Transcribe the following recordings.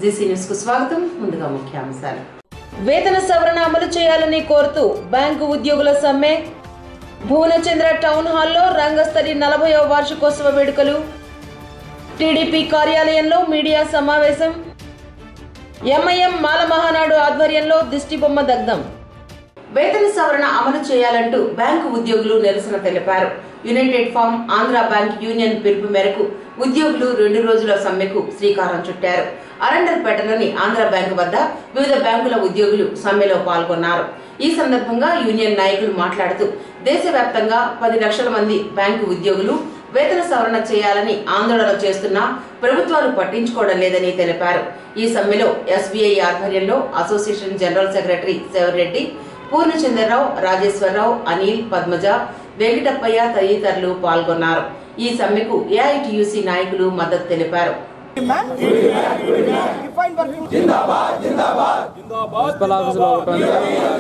GC news కు స్వాగతం ముందుగా ముఖ్యాంశాలు వేతన సవరణ అమలు చేయాలని కోరుతూ బ్యాంకు ఉద్యోగుల సమ్మె భువనచంద్ర టౌన్ హాల్లో రంగస్థలి నలభైవ వార్షికోత్సవ వేడుకలు టీడీపీ కార్యాలయంలో మీడియా సమావేశం ఎంఐఎం మాల మహానాడు ఆధ్వర్యంలో దిష్టిబొమ్మ దగ్ధం వేతన సవరణ అమలు చేయాలంటూ బ్యాంకు ఉద్యోగులు నిరసన తెలిపారు united forum Andhra bank union పిలుపు మేరకు ఉద్యోగులు రెండు రోజుల సమ్మెకు శ్రీకారం చుట్టారు అరండల్పేటలోని ఆంధ్ర బ్యాంకు వద్ద వివిధ బ్యాంకుల ఉద్యోగులు సమ్మెలో పాల్గొన్నారు ఈ సందర్భంగా యూనియన్ నాయకులు మాట్లాడుతూ దేశవ్యాప్తంగా పది లక్షల మంది బ్యాంకు ఉద్యోగులు వేతన సవరణ చేయాలని ఆందోళన చేస్తున్నా ప్రభుత్వాలు పట్టించుకోవడం లేదని తెలిపారు ఈ సమ్మెలో ఎస్బీఐ ఆధ్వర్యంలో association general secretary Sivareddy Purnachandrarao Rajeswararao Anil Padmaja Venkatappayya తదితరులు పాల్గొన్నారు ఈ సమ్మెకు ఏఐటియుసి నాయకులు మద్దతు తెలిపారు మున్సిపల్ ఆఫీసులో ఒకటి ఉంది.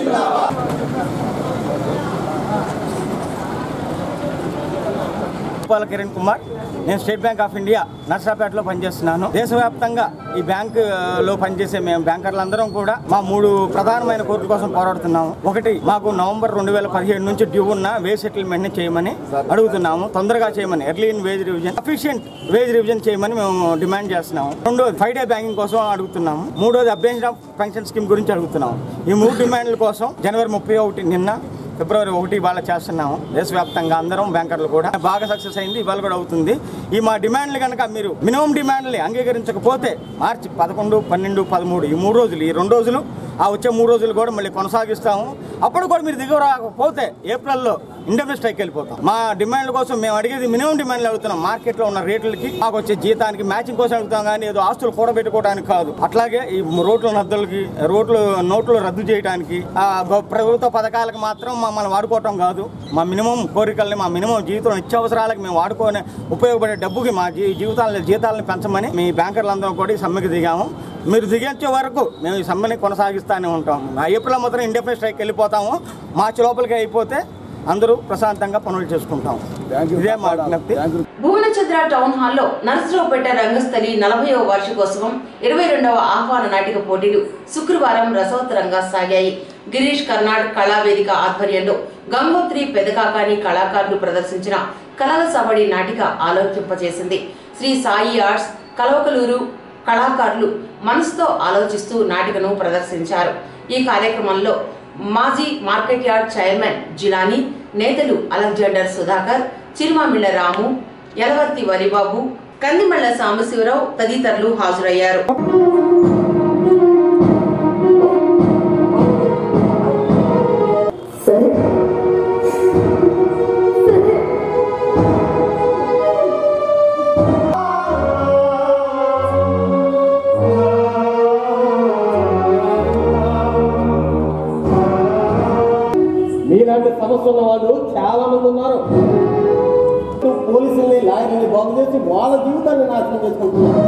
గోపాల కిరణ్ కుమార్ నేను స్టేట్ బ్యాంక్ ఆఫ్ ఇండియా నర్సాపేటలో పనిచేస్తున్నాను దేశవ్యాప్తంగా ఈ బ్యాంక్ ఆ, లో పనిచేసే మేము బ్యాంకర్లందరం కూడా మా మూడు ప్రధానమైన కోరికల కోసం పోరాడుతున్నాము ఒకటి మాకు నవంబర్ రెండు వేల పదిహేడు నుంచి డ్యూ ఉన్న వేజ్ సెటిల్మెంట్ ని చేయమని అడుగుతున్నాము తొందరగా చేయమని early in wage revision efficient wage revision చేయమని మేము డిమాండ్ చేస్తున్నాము రెండోది ఫైవ్ డే బ్యాంకింగ్ కోసం అడుగుతున్నాము మూడోది అప్డేషన్ ఆఫ్ పెన్షన్ స్కీమ్ గురించి అడుగుతున్నాము ఈ మూడు డిమాండ్ల కోసం జనవరి ముప్పై ఒకటి నిన్న ఫిబ్రవరి ఒకటి ఇవాళ చేస్తున్నాము దేశవ్యాప్తంగా అందరం బ్యాంకర్లు కూడా బాగా సక్సెస్ అయింది ఇవాళ కూడా అవుతుంది ఈ మా డిమాండ్లు కనుక మీరు మినిమం డిమాండ్ని అంగీకరించకపోతే మార్చి పదకొండు పన్నెండు పదమూడు ఈ మూడు రోజులు ఈ రెండు రోజులు ఆ వచ్చే మూడు రోజులు కూడా మళ్ళీ కొనసాగిస్తాము అప్పుడు కూడా మీరు దిగువ రాకపోతే ఏప్రిల్లో ఇండస్ట్రీ స్ట్రైక్ వెళ్ళిపోతాం మా డిమాండ్ల కోసం మేము అడిగేది మినిమం డిమాండ్లు అడుగుతున్నాం మార్కెట్లో ఉన్న రేట్లకి మాకు వచ్చే జీతానికి మ్యాచింగ్ కోసం అడుగుతాం కానీ ఏదో ఆస్తులు కూడబెట్టుకోవడానికి కాదు అట్లాగే ఈ రోడ్ల రద్దులకి రోడ్లు నోట్లు రద్దు చేయడానికి ఆ గొ- ప్రభుత్వ పథకాలకు మాత్రం మమ్మల్ని వాడుకోవటం కాదు మా మినిమం కోరికల్ని మా మినిమం జీవితం నిత్యావసరాలకు మేము వాడుకొని ఉపయోగపడే డబ్బుకి మా జీ జీవితాలని జీతాలను పెంచమని మీ బ్యాంకర్లందరం కూడా ఈ సమ్మెకి దిగాము మీరు దిగేంచే వరకు మేము ఈ సమ్మెని కొనసాగిస్తూనే ఉంటాము ఆ ఏప్రిల్ మాత్రం ఇండెఫినెట్ స్ట్రైక్ వెళ్ళిపోతాము మార్చి లోపలికి అయిపోతే అందరూ ప్రశాంతంగా పనులు చేసుకుంటాం ఇదే మా విజ్ఞప్తి భువనచంద్ర టౌన్ హాల్లో నరసరావుపేట రంగస్థలి నలభైవ వార్షికోత్సవం ఇరవై రెండవ ఆహ్వాన నాటిక పోటీలు శుక్రవారం రసవత్తరంగా సాగాయి గిరీష్ కర్నాడ్ కళావేదిక ఆధ్వర్యంలో గంగోత్రి పెదకాకాని కళాకారులు ప్రదర్శించిన కళల సవడి నాటిక ఆలోచింపజేసింది శ్రీ సాయి ఆర్ట్స్ కలవకలూరు కళాకారులు మనసుతో ఆలోచిస్తూ నాటికను ప్రదర్శించారు ఈ కార్యక్రమంలో మాజీ మార్కెట్ యార్డ్ చైర్మన్ జిలానీ నేతలు అలెగ్జాండర్ సుధాకర్ చిరుమామిళ్ల రాము యలవర్తి వరిబాబు కందిమళ్ల సాంబశివరావు తదితరులు హాజరయ్యారు మీలాంటి సమస్య ఉన్న వాళ్ళు చాలా మంది ఉన్నారు పోలీసుల్ని లాయర్ని బాగు చేసి వాళ్ళ జీవితాన్ని నాశనం చేసుకుంటున్నారు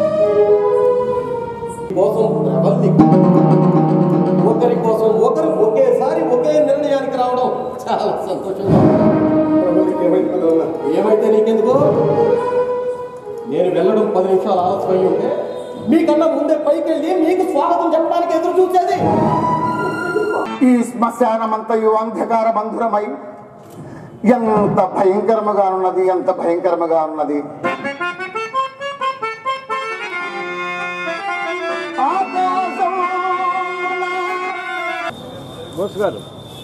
కోసం ప్రబల్లి ఒకరి కోసం ఒకరు ఒకేసారి ఒకే నిర్ణయానికి రావడం చాలా సంతోషంగా ఉంది. ఏమైతే నీకెందుకు నేను వెళ్ళడం పది నిమిషాలు ఆలస్యం ఉంటే మీకన్నా ముందే పైకి వెళ్ళి మీకు స్వాగతం చెప్పడానికి ఎదురు చూసేది ఈ శ్మశానమంతయు అంధకార బంధురమై ఎంత భయంకరముగా ఉన్నది ఎంత భయంకరముగా ఉన్నది బోస్ గారు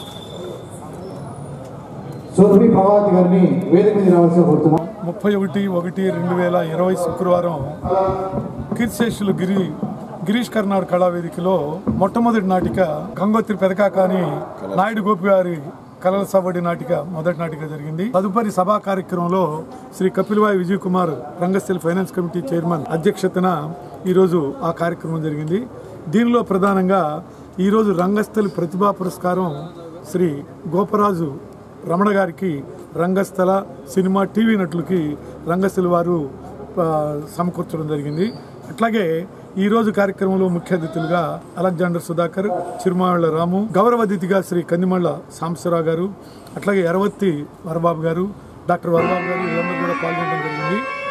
సోదరి భగవతి గారిని వేదిక మీద రావాల్సి కోరుతున్నాం ముప్పై ఒకటి ఒకటి రెండు వేల ఇరవై శుక్రవారం కీర్తిశేషులు గిరి గిరీష్ కర్నాడ్ కళావేదికలో మొట్టమొదటి నాటిక గంగోత్రి పెదకాకాని నాయుడు గోపి గారి కళల సవడి నాటిక మొదటి నాటిక జరిగింది తదుపరి సభా కార్యక్రమంలో Sri Kapilavai Vijay Kumar Rangasthali finance committee chairman అధ్యక్షతన ఈరోజు ఆ కార్యక్రమం జరిగింది దీనిలో ప్రధానంగా ఈరోజు రంగస్థలి ప్రతిభా పురస్కారం శ్రీ గోపరాజు రమణ గారికి రంగస్థల సినిమా టీవీ నటులకి రంగస్థలి వారు ఆ, సమకూర్చడం జరిగింది అట్లాగే ఈ రోజు కార్యక్రమంలో ముఖ్య అతిథులుగా అలెగ్జాండర్ సుధాకర్ చిరుమాళ్ళ రాము గౌరవ అతిథిగా శ్రీ కందిమళ్ళ సాంబశివరావు గారు అట్లాగే ఎరవత్తి వరబాబు గారు డాక్టర్ వరబాబు గారు వీళ్ళందరూ కూడా పాల్గొనడం జరిగింది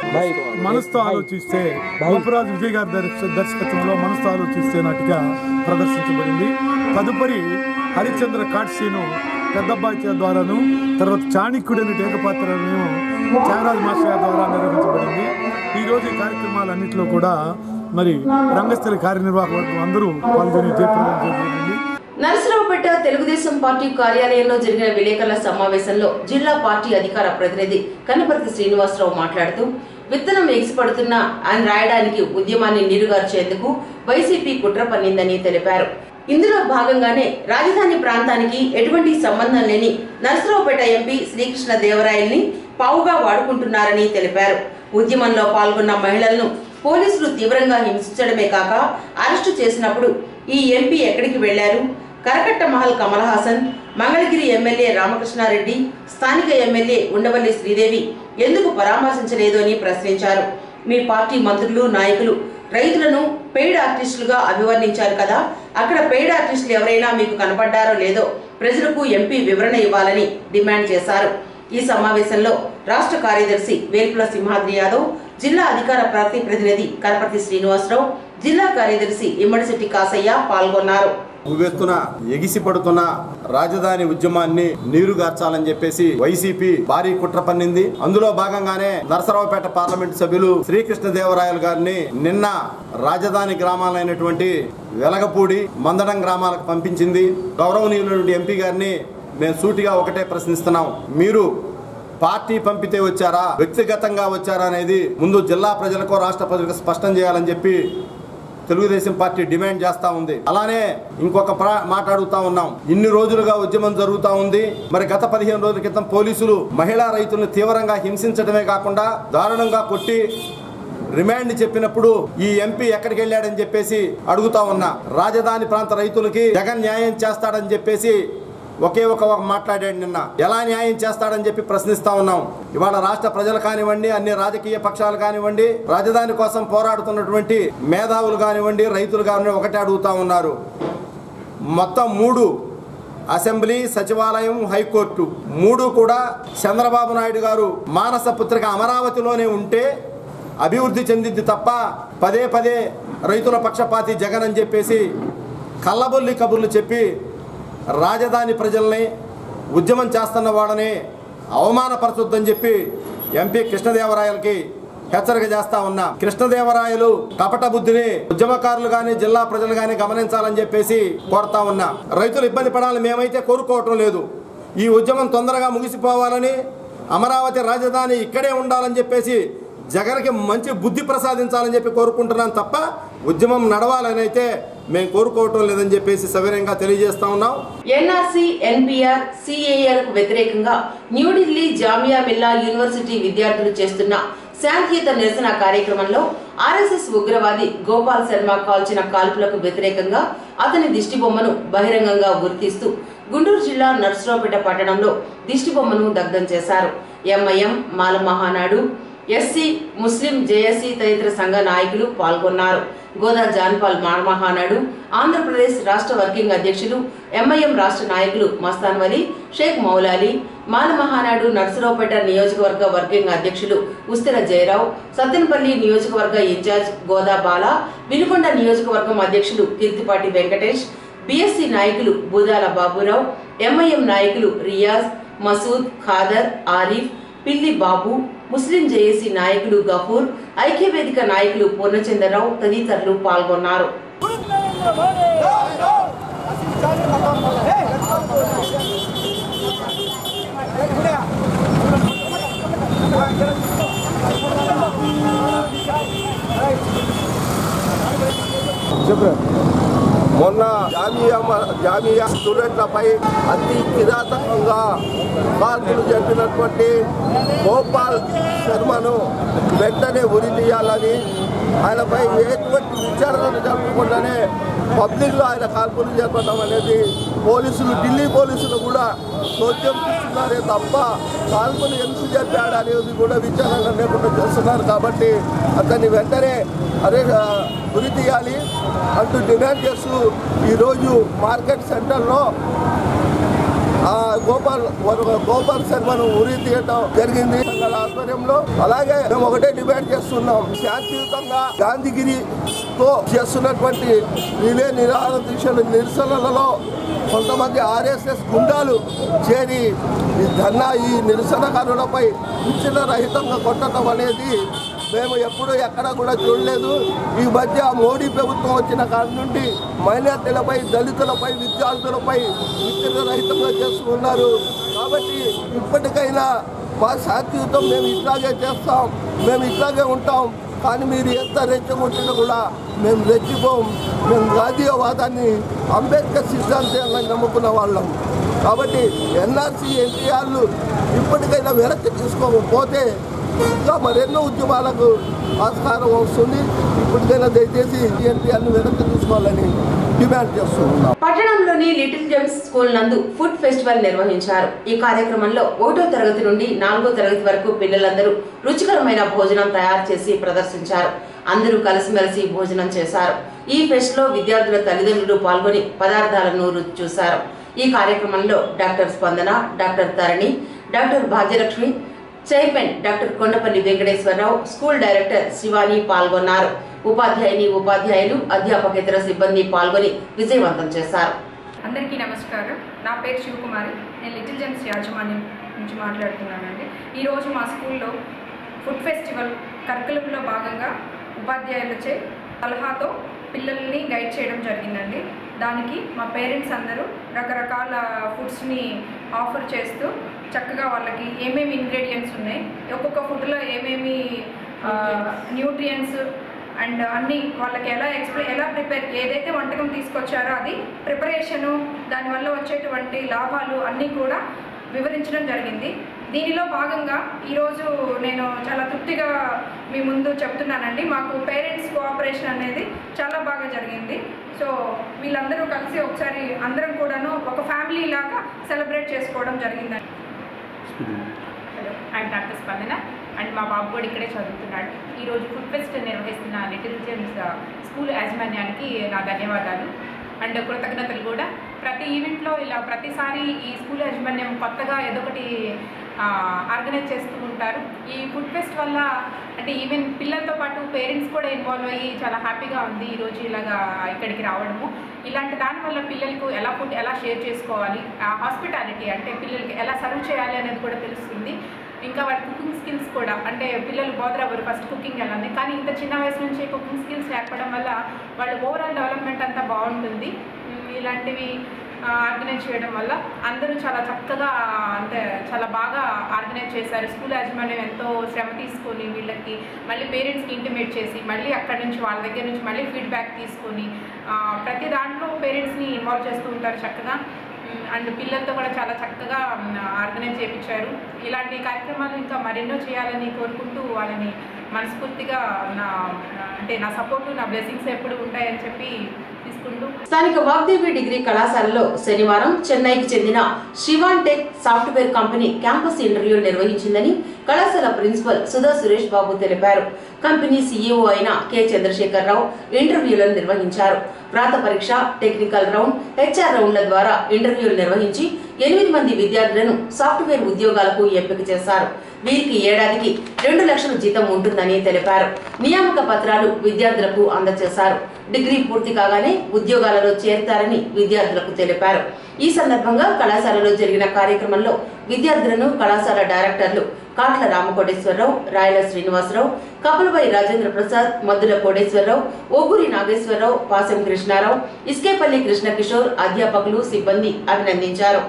మనసుతో ఆలోచిస్తే గోపరాజు విజయ్ గారి దర్శ- దర్శకత్వంలో మనసుతో ఆలోచిస్తే నాటిగా ప్రదర్శించబడింది తదుపరి హరిశ్చంద్ర కాట్సీను పెద్దబ్బాయి చే- ద్వారాను తర్వాత చాణిక్యుడు అనే ఏకపాత్రను త్యాగరాజు మాస్టర్ గారి ద్వారా నిర్వహించబడింది ఈ రోజు ఈ కార్యక్రమాలన్నింటిలో కూడా మరి రంగస్థలి కార్యనిర్వాహక వర్గం అందరూ పాల్గొని జయప్రదం చేయబడింది నరసరావుపేట తెలుగుదేశం పార్టీ కార్యాలయంలో జరిగిన విలేకరుల సమావేశంలో జిల్లా పార్టీ అధికార ప్రతినిధి కన్నపర్తి శ్రీనివాసరావు మాట్లాడుతూ విత్తనం ఎగిసిపడుతున్న అని రాయడానికి ఉద్యమాన్ని నీరుగార్చేందుకు వైసీపీ కుట్ర పన్నిందని తెలిపారు ఇందులో భాగంగానే రాజధాని ప్రాంతానికి ఎటువంటి సంబంధం లేని నరసరావుపేట ఎంపీ శ్రీకృష్ణ దేవరాయల్ని పావుగా వాడుకుంటున్నారని తెలిపారు ఉద్యమంలో పాల్గొన్న మహిళలను పోలీసులు తీవ్రంగా హింసించడమే కాక అరెస్టు చేసినప్పుడు ఈ ఎంపీ ఎక్కడికి వెళ్లారు కరకట్ట మహల్ కమల్ హాసన్ మంగళగిరి ఎమ్మెల్యే రామకృష్ణారెడ్డి స్థానిక ఎమ్మెల్యే ఉండవల్లి శ్రీదేవి ఎందుకు పరామర్శించలేదు అని ప్రశ్నించారు మీ పార్టీ మంత్రులు నాయకులు రైతులను పెయిడ్ ఆర్టిస్టులుగా అభివర్ణించారు కదా అక్కడ పెయిడ్ ఆర్టిస్టులు ఎవరైనా మీకు కనపడ్డారో లేదో ప్రజలకు ఎంపీ వివరణ ఇవ్వాలని డిమాండ్ చేశారు ఈ సమావేశంలో రాష్ట్ర కార్యదర్శి వేల్పుల సింహాద్రి యాదవ్ జిల్లా అధికార ప్రాంతీయ ప్రతినిధి కరపతి శ్రీనివాసరావు జిల్లా కార్యదర్శి ఇమ్మడిశెట్టి కాసయ్య పాల్గొన్నారు ఉవ్వెత్తున ఎగిసి పడుతున్న రాజధాని ఉద్యమాన్ని నీరుగార్చాలని చెప్పేసి వైసీపీ భారీ కుట్ర పన్నింది అందులో భాగంగానే నరసరావుపేట పార్లమెంట్ సభ్యులు శ్రీకృష్ణదేవరాయలు గారిని నిన్న రాజధాని గ్రామాలైనటువంటి వెలగపూడి మందడం గ్రామాలకు పంపించింది గౌరవనీయులైన ఎంపీ గారిని మేము సూటిగా ఒకటే ప్రశ్నిస్తున్నాం మీరు పార్టీ పంపితే వచ్చారా వ్యక్తిగతంగా వచ్చారా అనేది ముందు జిల్లా ప్రజలకు రాష్ట్ర ప్రజలకు స్పష్టం చేయాలని చెప్పి తెలుగుదేశం పార్టీ డిమాండ్ చేస్తా ఉంది అలానే ఇంకొక ప్రా- మాట అడుగుతా ఉన్నాం ఇన్ని రోజులుగా ఉద్యమం జరుగుతా ఉంది మరి గత పదిహేను రోజుల క్రితం పోలీసులు మహిళా రైతులను తీవ్రంగా హింసించడమే కాకుండా దారుణంగా కొట్టి రిమాండ్ చెప్పినప్పుడు ఈ ఎంపీ ఎక్కడికి వెళ్ళాడని చెప్పేసి అడుగుతా ఉన్నా రాజధాని ప్రాంత రైతులకి జగన్ న్యాయం చేస్తాడని చెప్పేసి ఒకే ఒక ఒక మాట్లాడాడు నిన్న ఎలా న్యాయం చేస్తాడని చెప్పి ప్రశ్నిస్తా ఉన్నాం ఇవాళ రాష్ట్ర ప్రజలు కానివ్వండి అన్ని రాజకీయ పక్షాలు కానివ్వండి రాజధాని కోసం పోరాడుతున్నటువంటి మేధావులు కానివ్వండి రైతులు కానివ్వండి ఒకటే అడుగుతా ఉన్నారు మొత్తం మూడు అసెంబ్లీ సచివాలయం హైకోర్టు మూడు కూడా చంద్రబాబు నాయుడు గారు మానస పుత్రిక అమరావతిలోనే ఉంటే అభివృద్ధి చెందింది తప్ప పదే పదే రైతుల పక్షపాతి జగన్ అని చెప్పేసి కళ్ళబొల్లి కబుర్లు చెప్పి రాజధాని ప్రజల్ని ఉద్యమం చేస్తున్న వాళ్ళని అవమానపరచొద్దని చెప్పి ఎంపీ కృష్ణదేవరాయలకి హెచ్చరిక చేస్తా ఉన్నా కృష్ణదేవరాయలు కపట బుద్ధిని ఉద్యమకారులు గాని జిల్లా ప్రజలు గాని గమనించాలని చెప్పేసి కోరుతా ఉన్నా రైతులు ఇబ్బంది పడాలని మేమైతే కోరుకోవటం లేదు ఈ ఉద్యమం తొందరగా ముగిసిపోవాలని అమరావతి రాజధాని ఇక్కడే ఉండాలని చెప్పేసి జగన్కి మంచి బుద్ధి ప్రసాదించాలని చెప్పి కోరుకుంటున్నాం తప్ప ఉద్యమం నడవాలని అయితే మేము కోరుకోవటం లేదని చెప్పేసి సవినయంగా తెలియజేస్తా ఉన్నాం ఎన్ఆర్సీ ఎన్పిఆర్ సిఏఎలకు వ్యతిరేకంగా న్యూఢిల్లీ జామియా మిల్లా యూనివర్సిటీ విద్యార్థులు చేస్తున్న శాంతియుత నిరసన కార్యక్రమంలో ఆర్ఎస్ఎస్ ఉగ్రవాది గోపాల్ శర్మ కాల్చిన కాల్పులకు వ్యతిరేకంగా అతని దిష్టిబొమ్మను బహిరంగంగా గుర్తిస్తూ గుంటూరు జిల్లా నర్సరావుపేట పట్టణంలో దిష్టిబొమ్మను దగ్ధం చేశారు MIM Mala Mahanadu SC Muslim JSC తదితర సంఘ నాయకులు పాల్గొన్నారు గోదా జాన్పాల్ మహానాడు ఆంధ్రప్రదేశ్ రాష్ట్ర వర్కింగ్ అధ్యక్షులు ఎంఐఎం రాష్ట్ర నాయకులు మస్తాన్ వలీ షేక్ మౌలాలి మాల మహానాడు నర్సరావుపేట నియోజకవర్గ వర్కింగ్ అధ్యక్షులు ఉస్తిర జయరావు సత్తెనపల్లి నియోజకవర్గ ఇన్ఛార్జ్ గోదా బాల వినుకొండ నియోజకవర్గం అధ్యక్షులు కీర్తిపాటి వెంకటేష్ బీఎస్సీ నాయకులు బుదాల బాబురావు ఎంఐఎం నాయకులు రియాజ్ మసూద్ ఖాదర్ ఆరిఫ్ పిల్లి బాబు ముస్లిం జేఏసీ నాయకులు గఫూర్ ఐక్యవేదిక నాయకులు పూర్ణచంద్రరావు తదితరులు పాల్గొన్నారు మొన్న జామియా మ- జామియా స్టూడెంట్లపై అతి కిరాతకంగా కాల్పులు జరిపినటువంటి గోపాల్ శర్మను వెంటనే ఉరి తీయాలని ఆయనపై ఎటువంటి విచారణను జరపకుండానే పబ్లిక్లో ఆయన కాల్పులు జరపడం అనేది పోలీసులు ఢిల్లీ పోలీసులు కూడా చోద్యం చూస్తున్నారే తప్ప కాల్పులు ఎందుకు జరిపాడు అనేది కూడా విచారణ లేకుండా చేస్తున్నారు కాబట్టి అతన్ని వెంటనే అదే ఆ, ఉరి తీయాలి అంటూ డిమాండ్ చేస్తూ ఈరోజు మార్కెట్ సెంటర్లో ఆ గోపాల్ గోపాల్ శర్మను ఉరి తీయటం జరిగింది సంఘాల ఆధ్వర్యంలో అలాగే మేము ఒకటే డిమాండ్ చేస్తున్నాం శాంతియుతంగా గాంధీగిరితో చేస్తున్నటువంటి రిలే నిరాహార దీక్షలు నిరసనలలో కొంతమంది ఆర్ఎస్ఎస్ గుండాలు చేరి ఈ ధర్నా ఈ నిరసనకారులపై విచ్ఛిన్న రహితంగా కొట్టడం అనేది మేము ఎప్పుడూ ఎక్కడ కూడా చూడలేదు ఈ మధ్య మోడీ ప్రభుత్వం వచ్చిన కాడి నుండి మైనార్టీలపై దళితులపై విద్యార్థులపై విచ్ఛిన్న రహితంగా చేస్తున్నారు కాబట్టి ఇప్పటికైనా మా శాంతియుతం మేము ఇట్లాగే చేస్తాం మేము ఇట్లాగే ఉంటాం కానీ మీరు ఎంత రెచ్చగొట్టినా కూడా మేము రెచ్చిపోం మేము గాంధీయవాదాన్ని అంబేద్కర్ సిద్ధాంతాలను నమ్ముకున్న వాళ్ళం కాబట్టి ఎన్ఆర్సీ ఎన్టీఆర్లు ఇప్పటికైనా వెనక్కి తీసుకోకపోతే ఇంకా మరెన్నో ఉద్యమాలకు ఆస్కారం వస్తుంది ఇప్పటికైనా దయచేసి ఎన్టీఆర్ని వెనక్కి తీసుకోవాలని డిమాండ్ చేస్తున్నాం పట్టణంలోని లిటిల్ జెమ్స్ స్కూల్ నందు ఫుడ్ ఫెస్టివల్ నిర్వహించారు ఈ కార్యక్రమంలో ఒకటో తరగతి నుండి నాలుగో తరగతి వరకు పిల్లలందరూ రుచికరమైన భోజనం తయారు చేసి ప్రదర్శించారు అందరూ కలిసిమెలిసి భోజనం చేశారు ఈ ఫెస్ట్ లో విద్యార్థుల తల్లిదండ్రులు పాల్గొని పదార్థాలను రుచి చూశారు ఈ కార్యక్రమంలో doctor Spandana doctor Tarani doctor Bhagyalakshmi chairman doctor Kondapalli Venkateswararao school director Shivani పాల్గొన్నారు ఉపాధ్యాయుని ఉపాధ్యాయులు అధ్యాపకేతర సిబ్బంది పాల్గొని విజయవంతం చేశారు అందరికీ నమస్కారం నా పేరు శివకుమారి నేను లిటిల్ జెమ్స్ యాజమాన్యం నుంచి మాట్లాడుతున్నానండి ఈరోజు మా స్కూల్లో ఫుడ్ ఫెస్టివల్ కరికులంలో భాగంగా ఉపాధ్యాయులచే సలహాతో పిల్లల్ని గైడ్ చేయడం జరిగిందండి దానికి మా పేరెంట్స్ అందరూ రకరకాల ఫుడ్స్ని ఆఫర్ చేస్తూ చక్కగా వాళ్ళకి ఏమేమి ఇంగ్రీడియంట్స్ ఉన్నాయి ఒక్కొక్క ఫుడ్లో ఏమేమి న్యూట్రియంట్స్ అండ్ అన్ని వాళ్ళకి ఎలా ఎక్స్ప్లెయిన్ ఎలా ప్రిపేర్ ఏదైతే వంటకం తీసుకొచ్చారో అది ప్రిపరేషను దానివల్ల వచ్చేటువంటి లాభాలు అన్నీ కూడా వివరించడం జరిగింది దీనిలో భాగంగా ఈరోజు నేను చాలా తృప్తిగా మీ ముందు చెప్తున్నానండి మాకు పేరెంట్స్ కోఆపరేషన్ అనేది చాలా బాగా జరిగింది సో వీళ్ళందరూ కలిసి ఒకసారి అందరం కూడాను ఒక ఫ్యామిలీ లాగా సెలబ్రేట్ చేసుకోవడం జరిగిందండి hello I'm doctor Spandana and మా బాబు కూడా ఇక్కడే చదువుతున్నాడు ఈరోజు ఫుడ్ ఫెస్ట్ నిర్వహిస్తున్న లిటిల్ జెమ్స్ స్కూల్ యాజమాన్యానికి నా ధన్యవాదాలు అండ్ కృతజ్ఞతలు కూడా ప్రతి ఈవెంట్లో ఇలా ప్రతిసారి ఈ స్కూల్ యాజమాన్యం కొత్తగా ఏదో ఒకటి ఆర్గనైజ్ చేస్తూ ఉంటారు ఈ ఫుడ్ ఫెస్ట్ వల్ల అంటే ఈవెన్ పిల్లలతో పాటు పేరెంట్స్ కూడా ఇన్వాల్వ్ అయ్యి చాలా హ్యాపీగా ఉంది ఈరోజు ఇలాగా ఇక్కడికి రావడము ఇలాంటి దానివల్ల పిల్లలకు ఎలా ఫుడ్ ఎలా షేర్ చేసుకోవాలి హాస్పిటాలిటీ అంటే పిల్లలకి ఎలా సర్వ్ చేయాలి అనేది కూడా తెలుస్తుంది ఇంకా వాళ్ళ కుకింగ్ స్కిల్స్ కూడా అంటే పిల్లలు బోధర్ అవ్వరు ఫస్ట్ కుకింగ్ వెళ్ళాలి కానీ ఇంత చిన్న వయసు నుంచి కుకింగ్ స్కిల్స్ నేర్పడం వల్ల వాళ్ళ ఓవరాల్ డెవలప్మెంట్ అంతా బాగుంటుంది ఉమ్, ఇలాంటివి ఆర్గనైజ్ చేయడం వల్ల అందరూ చాలా చక్కగా అంటే చాలా బాగా ఆర్గనైజ్ చేశారు స్కూల్ యాజమాన్యం ఎంతో శ్రమ తీసుకొని వీళ్ళకి మళ్ళీ పేరెంట్స్కి ఇంటిమేట్ చేసి మళ్ళీ అక్కడి నుంచి వాళ్ళ దగ్గర నుంచి మళ్ళీ ఫీడ్బ్యాక్ తీసుకొని ఆ, ప్రతి దాంట్లో పేరెంట్స్ని ఇన్వాల్వ్ చేస్తూ ఉంటారు చక్కగా ఉమ్, అండ్ పిల్లలతో కూడా చాలా చక్కగా ఆర్గనైజ్ చేయించారు ఇలాంటి కార్యక్రమాలు ఇంకా మరెన్నో చేయాలని కోరుకుంటూ వాళ్ళని మనస్ఫూర్తిగా నా అంటే నా సపోర్టు నా బ్లెస్సింగ్స్ ఎప్పుడు ఉంటాయని చెప్పి తీసుకుంటూ స్థానిక వాగ్దేవి డిగ్రీ కళాశాలలో శనివారం చెన్నైకి చెందిన Shivan tech software company campus ఇంటర్వ్యూలు నిర్వహించిందని కళాశాల ప్రిన్సిపల్ సుధా సురేష్ బాబు తెలిపారు కంపెనీ సీఈఓ అయిన కె చంద్రశేఖరరావు ఇంటర్వ్యూలను నిర్వహించారు వ్రాత పరీక్ష టెక్నికల్ రౌండ్ హెచ్ఆర్ రౌండ్ల ద్వారా ఇంటర్వ్యూలు నిర్వహించి ఎనిమిది మంది విద్యార్థులను సాఫ్ట్వేర్ ఉద్యోగాలకు ఎంపిక చేశారు వీరికి ఏడాదికి రెండు లక్షల జీతం ఉంటుందని తెలిపారు నియామక పత్రాలు విద్యార్థులకు అందజేశారు డిగ్రీ పూర్తి కాగానే ఉద్యోగాలలో చేరతారని విద్యార్థులకు తెలిపారు ఈ సందర్భంగా కళాశాలలో జరిగిన కార్యక్రమంలో విద్యార్థులను కళాశాల డైరెక్టర్లు కాట్ల రామకోటేశ్వరరావు రాయల శ్రీనివాసరావు కపలపై రాజేంద్ర ప్రసాద్ మద్దుల కోటేశ్వరరావు ఓగురి నాగేశ్వరరావు పాసెం కృష్ణారావు ఇస్కేపల్లి కృష్ణకిషోర్ అధ్యాపకులు సిబ్బంది అభినందించారు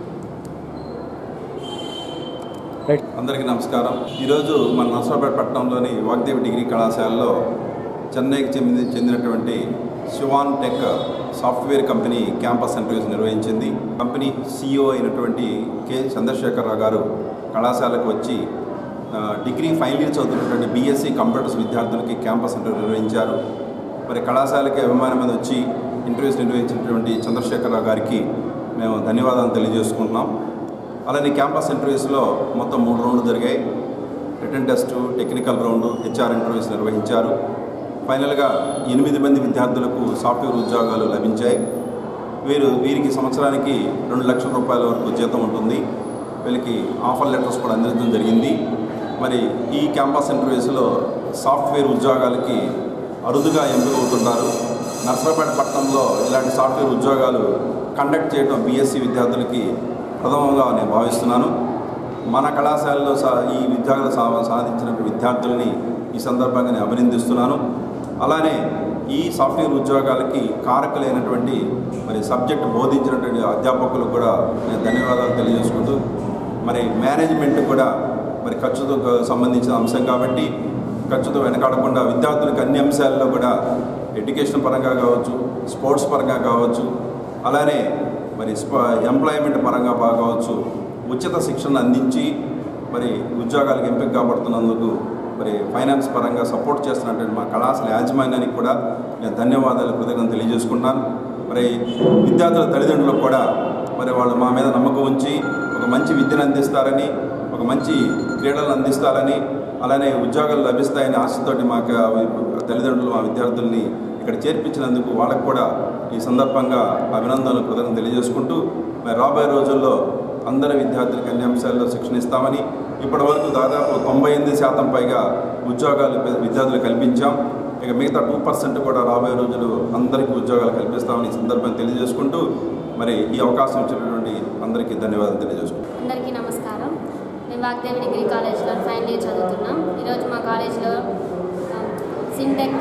అందరికీ నమస్కారం ఈరోజు మన నర్సాపేట పట్టణంలోని వాగ్దేవి డిగ్రీ కళాశాలలో చెన్నైకి చెంది చెందినటువంటి Shivan tech software company campus interviews నిర్వహించింది కంపెనీ సీఈఓ అయినటువంటి కె చంద్రశేఖరరావు గారు కళాశాలకు వచ్చి ఆ, డిగ్రీ ఫైనల్ ఇయర్ చదువుతున్నటువంటి బీఎస్సీ కంప్యూటర్స్ విద్యార్థులకి క్యాంపస్ ఇంటర్వ్యూ నిర్వహించారు మరి కళాశాలకి అభిమానం మీద వచ్చి ఇంటర్వ్యూస్ నిర్వహించినటువంటి చంద్రశేఖరరావు గారికి మేము ధన్యవాదాలు తెలియజేసుకుంటున్నాం అలానే క్యాంపస్ ఇంటర్వ్యూస్లో మొత్తం మూడు రౌండ్లు జరిగాయి written test technical round HR interviews నిర్వహించారు ఫైనల్గా ఎనిమిది మంది విద్యార్థులకు సాఫ్ట్వేర్ ఉద్యోగాలు లభించాయి వీరు వీరికి సంవత్సరానికి రెండు లక్షల రూపాయల వరకు జీతం ఉంటుంది వీళ్ళకి ఆఫర్ లెటర్స్ కూడా అందించడం జరిగింది మరి ఈ క్యాంపస్ ఇంటర్వ్యూస్లో సాఫ్ట్వేర్ ఉద్యోగాలకి అరుదుగా ఎంపికవుతుంటారు నర్సరాపేట పట్టణంలో ఇలాంటి సాఫ్ట్వేర్ ఉద్యోగాలు కండక్ట్ చేయడం బీఎస్సీ విద్యార్థులకి ప్రథమంగా నేను భావిస్తున్నాను మన కళాశాలలో సా ఈ విద్యార్థులు సా సాధించినటువంటి విద్యార్థులని ఈ సందర్భంగా నేను అభినందిస్తున్నాను అలానే ఈ సాఫ్ట్వేర్ ఉద్యోగాలకి కారకులైనటువంటి మరి సబ్జెక్ట్ బోధించినటువంటి అధ్యాపకులకు కూడా నేను ధన్యవాదాలు తెలియజేసుకుంటూ మరి మేనేజ్మెంట్ కూడా మరి ఖర్చుతో సంబంధించిన అంశం కాబట్టి ఖర్చుతో వెనకాడకుండా విద్యార్థులకు అన్ని అంశాల్లో కూడా ఎడ్యుకేషన్ పరంగా కావచ్చు స్పోర్ట్స్ పరంగా కావచ్చు అలానే మరి స్ప ఎంప్లాయ్మెంట్ పరంగా బాగా కావచ్చు ఉచిత శిక్షణ అందించి మరి ఉద్యోగాలకు ఎంపిక కాబడుతున్నందుకు మరి ఫైనాన్స్ పరంగా సపోర్ట్ చేస్తున్నటువంటి మా కళాశాల యాజమాన్యానికి కూడా నేను ధన్యవాదాలు కృతజ్ఞతలు తెలియజేసుకుంటున్నాను మరి విద్యార్థుల తల్లిదండ్రులకు కూడా మరి వాళ్ళు మా మీద నమ్మకం ఉంచి ఒక మంచి విద్యను అందిస్తారని ఒక మంచి క్రీడలు అందిస్తారని అలానే ఉద్యోగాలు లభిస్తాయని ఆశతోటి మా తల్లిదండ్రులు మా విద్యార్థుల్ని ఇక్కడ చేర్పించినందుకు వాళ్ళకు కూడా ఈ సందర్భంగా అభినందనలు కృతజ్ఞతలు తెలియజేసుకుంటూ మరి రాబోయే రోజుల్లో అందరి విద్యార్థులకు అన్ని అంశాల్లో శిక్షణ ఇస్తామని ఇప్పటి వరకు దాదాపు తొంభై ఎనిమిది శాతం పైగా ఉద్యోగాలు విద్యార్థులు కల్పించాం ఇక మిగతా టూ పర్సెంట్ కూడా రాబోయే రోజులు అందరికీ ఉద్యోగాలు కల్పిస్తామని ఈ సందర్భంగా తెలియజేసుకుంటూ మరి ఈ అవకాశం ఇచ్చినటువంటి అందరికీ ధన్యవాదాలు తెలియజేసుకుంటాం అందరికీ నమస్కారం మేము వాగ్దేవి డిగ్రీ కాలేజ్లో ఫైనల్ ఇయర్ చదువుతున్నాం ఈరోజు మా కాలేజ్లో సింటెక్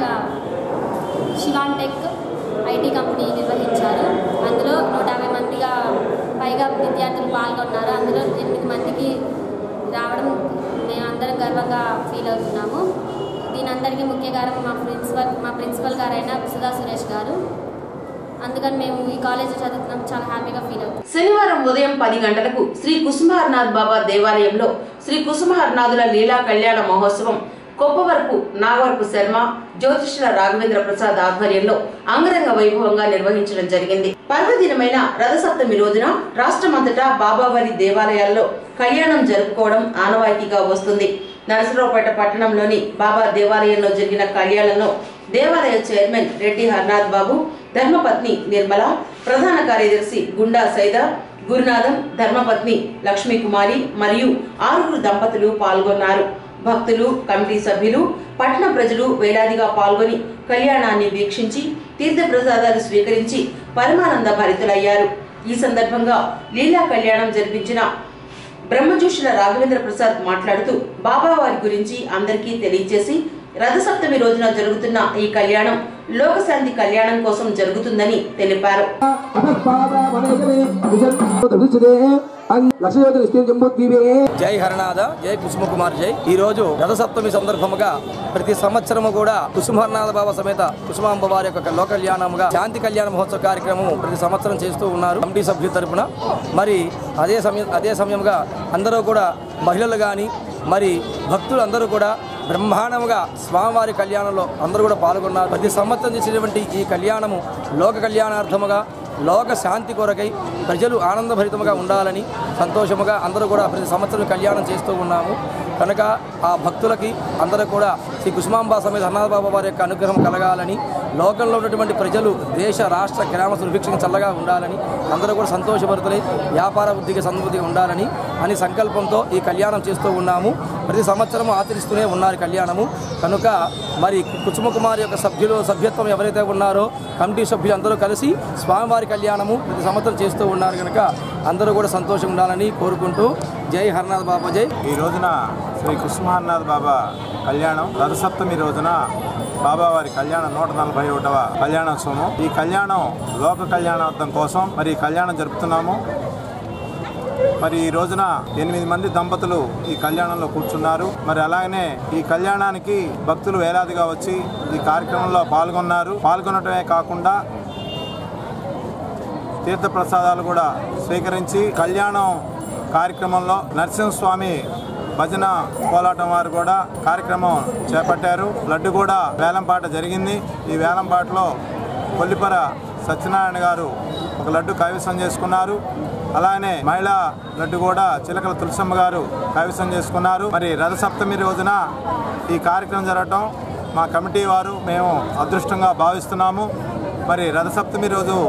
శివాన్ టెక్ ఐటీ కంపెనీ నిర్వహించారు అందులో నూట యాభై మందిగా పైగా విద్యార్థులు పాల్గొన్నారు అందులో ఎనిమిది మందికి రావడం మేము అందరం గర్వంగా ఫీల్ అవుతున్నాము దీని అందరికీ ముఖ్య కారణం మా ప్రిన్సిపల్ మా ప్రిన్సిపల్ గారైన సుధా సురేష్ గారు అందుకని మేము ఈ కాలేజీలో చదువుతున్నాం చాలా హ్యాపీగా ఫీల్ అవుతున్నాం శనివారం ఉదయం పది గంటలకు శ్రీ కుసుమహర్నాథ్ బాబా దేవాలయంలో శ్రీ కుసుమహర్నాథుల లీలా కళ్యాణ మహోత్సవం కొప్పవరపు నాగవరపు శర్మ జ్యోతిష్ల రాఘవేంద్ర ప్రసాద్ ఆధ్వర్యంలో అంగరంగ వైభవంగా నిర్వహించడం జరిగింది పర్వదినమైన రథసప్తమి రోజున రాష్ట్రమంతటా బాబావారి దేవాలయాల్లో కళ్యాణం జరుపుకోవడం ఆనవాయితీగా వస్తుంది నరసరావుపేట పట్టణంలోని బాబా దేవాలయంలో జరిగిన కళ్యాణంలో దేవాలయ చైర్మన్ రెడ్డి హర్నాథ్ బాబు ధర్మపత్ని నిర్మల ప్రధాన కార్యదర్శి గుండా సైదా గురునాథం ధర్మపత్ని లక్ష్మీకుమారి మరియు ఆరుగురు దంపతులు పాల్గొన్నారు భక్తులు కమిటీ సభ్యులు పట్టణ ప్రజలు వేలాదిగా పాల్గొని కళ్యాణాన్ని వీక్షించి తీర్థప్రసాదాలు స్వీకరించి పరమానంద భరితులయ్యారు ఈ సందర్భంగా లీలా కళ్యాణం జరిపించిన బ్రహ్మజోషుల రాఘవేంద్ర ప్రసాద్ మాట్లాడుతూ బాబావారి గురించి అందరికీ తెలియజేసి రథసప్తమి రోజున జరుగుతున్న ఈ కళ్యాణం లోకశాంతి కళ్యాణం కోసం జరుగుతుందని తెలిపారు జై హరనాథ జై కుసుమ కుమార్ జై ఈ రోజు రథసప్తమి సందర్భముగా ప్రతి సంవత్సరము కూడా కుసుమహరనాథ బాబా సమేత కుసుమాంబ వారి యొక్క లోక కళ్యాణముగా శాంతి కళ్యాణ మహోత్సవ కార్యక్రమం ప్రతి సంవత్సరం చేస్తూ ఉన్నారు కమిటీ సభ్యుల తరపున మరి అదే సమయం అదే సమయంగా అందరూ కూడా మహిళలు కానీ మరి భక్తులు అందరూ కూడా బ్రహ్మాండముగా స్వామివారి కళ్యాణంలో అందరూ కూడా పాల్గొన్నారు ప్రతి సంవత్సరం చేసేటువంటి ఈ కళ్యాణము లోక కళ్యాణార్థముగా లోక శాంతి కొరకై ప్రజలు ఆనందభరితముగా ఉండాలని సంతోషముగా అందరూ కూడా ప్రతి సంవత్సరం కళ్యాణం చేస్తూ ఉన్నాము కనుక ఆ భక్తులకి అందరూ కూడా శ్రీ కుసుమాంబా సమేత అన్నదాబాబా వారి యొక్క అనుగ్రహం కలగాలని లోకంలో ఉన్నటువంటి ప్రజలు దేశ రాష్ట్ర గ్రామ సుభిక్షంగా చల్లగా ఉండాలని అందరూ కూడా సంతోషభరితులై వ్యాపార వృద్ధికి సమృద్ధిగా ఉండాలని అని సంకల్పంతో ఈ కళ్యాణం చేస్తూ ఉన్నాము ప్రతి సంవత్సరం ఆచరిస్తూనే ఉన్నారు కళ్యాణము కనుక మరి కుసుమకుమారి యొక్క సభ్యులు సభ్యత్వం ఎవరైతే ఉన్నారో కమిటీ సభ్యులు అందరూ కలిసి స్వామివారి కళ్యాణము ప్రతి సంవత్సరం చేస్తూ ఉన్నారు కనుక అందరూ కూడా సంతోషంగా ఉండాలని కోరుకుంటూ జై హరనాథ్ బాబా జై ఈ రోజున శ్రీ కృష్ణహర్నాథ్ బాబా కళ్యాణం రథసప్తమి రోజున బాబావారి కళ్యాణం నూట నలభై ఒకటవ కళ్యాణోత్సవం ఈ కళ్యాణం లోక కళ్యాణార్థం కోసం మరి ఈ కళ్యాణం జరుపుతున్నాము మరి ఈ రోజున ఎనిమిది మంది దంపతులు ఈ కళ్యాణంలో కూర్చున్నారు మరి అలాగనే ఈ కళ్యాణానికి భక్తులు వేలాదిగా వచ్చి ఈ కార్యక్రమంలో పాల్గొన్నారు పాల్గొనటమే కాకుండా తీర్థ ప్రసాదాలు కూడా స్వీకరించి కళ్యాణం కార్యక్రమంలో నరసింహస్వామి భజన కోలాటం వారు కూడా కార్యక్రమం చేపట్టారు లడ్డు కూడా వేలంపాట జరిగింది ఈ వేలంపాటలో కొల్లిపర సత్యనారాయణ గారు ఒక లడ్డు కైవసం చేసుకున్నారు అలానే మహిళా లడ్డు కూడా చిలకల తులసమ్మ గారు కైవసం చేసుకున్నారు మరి రథసప్తమి రోజున ఈ కార్యక్రమం జరగటం మా కమిటీ వారు మేము అదృష్టంగా భావిస్తున్నాము మరి రథసప్తమి రోజు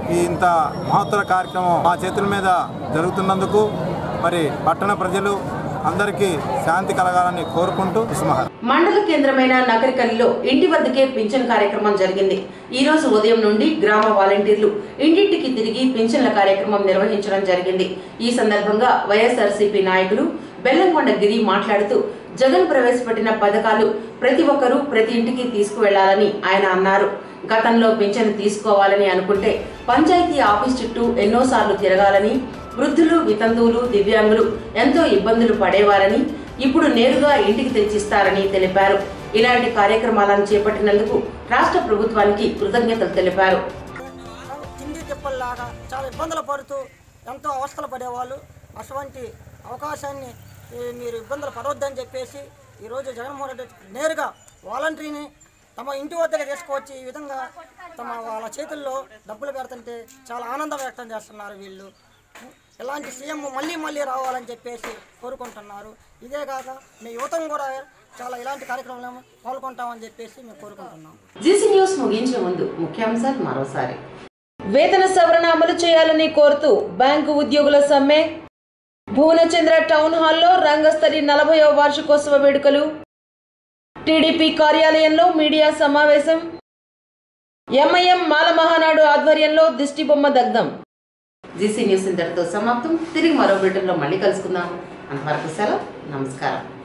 ఈ ఇంత మహత్తర కార్యక్రమం మా చేతుల మీద జరుగుతున్నందుకు మరి పట్టణ ప్రజలు అందరికీ శాంతి కలగాలని కోరుకుంటూ కుసుమహర్ మండల కేంద్రమైన నగరికల్లిలో ఇంటి వద్దకే పింఛన్ కార్యక్రమం జరిగింది ఈ రోజు ఉదయం నుండి గ్రామ వాలంటీర్లు ఇంటింటికి తిరిగి పింఛన్ల కార్యక్రమం నిర్వహించడం జరిగింది ఈ సందర్భంగా వైఎస్ఆర్సీపీ నాయకులు బెల్లంకొండ గిరి మాట్లాడుతూ జగన్ ప్రవేశపెట్టిన పథకాలు ప్రతి ఒక్కరూ ప్రతి ఇంటికి తీసుకువెళ్లాలని ఆయన అన్నారు గతంలో పింఛను తీసుకోవాలని అనుకుంటే పంచాయతీ ఆఫీస్ చుట్టూ ఎన్నోసార్లు తిరగాలని వృద్ధులు వితంతువులు దివ్యాంగులు ఎంతో ఇబ్బందులు పడేవారని ఇప్పుడు నేరుగా ఇంటికి తెచ్చిస్తారని తెలిపారు ఇలాంటి కార్యక్రమాలను చేపట్టినందుకు రాష్ట్ర ప్రభుత్వానికి కృతజ్ఞతలు తెలిపారు తిండి తిప్పల్లాగా చాలా ఇబ్బందులు పడుతూ ఎంతో అవస్థలు పడేవాళ్ళు అటువంటి అవకాశాన్ని ఈ, మీరు ఇబ్బందులు పడవద్దని చెప్పేసి ఈరోజు జగన్మోహన్ రెడ్డి నేరుగా వాలంటరీని తమ ఇంటి వద్దకు తీసుకువచ్చి ఈ విధంగా తమ వాళ్ళ చేతుల్లో డబ్బులు పెడుతుంటే చాలా ఆనందం వ్యక్తం చేస్తున్నారు వీళ్ళు ఇలాంటి సీఎం మళ్ళీ మళ్ళీ రావాలని చెప్పేసి కోరుకుంటున్నారు ఇదే కాక మీ యువతను కూడా చాలా ఇలాంటి కార్యక్రమాలు పాల్గొంటామని చెప్పేసి మేము కోరుకుంటున్నాం జీసీ న్యూస్ ముగించే ముందు ముఖ్యాంశాలు మరోసారి వేతన సవరణ అమలు చేయాలని కోరుతూ బ్యాంకు ఉద్యోగుల సమ్మె భువనచంద్ర టౌన్ హాల్లో రంగస్థలి నలభైవ వార్షికోత్సవ వేడుకలు టీడీపీ కార్యాలయంలో మీడియా సమావేశం ఎంఐఎం మాల మహానాడు ఆధ్వర్యంలో దిష్టిబొమ్మ దగ్ధం జీసీ న్యూస్ ఇంతటితో సమాప్తం తిరిగి మరో బ్రిటన్లో మళ్ళీ కలుసుకుందాం అంతవరకు సెలవు నమస్కారం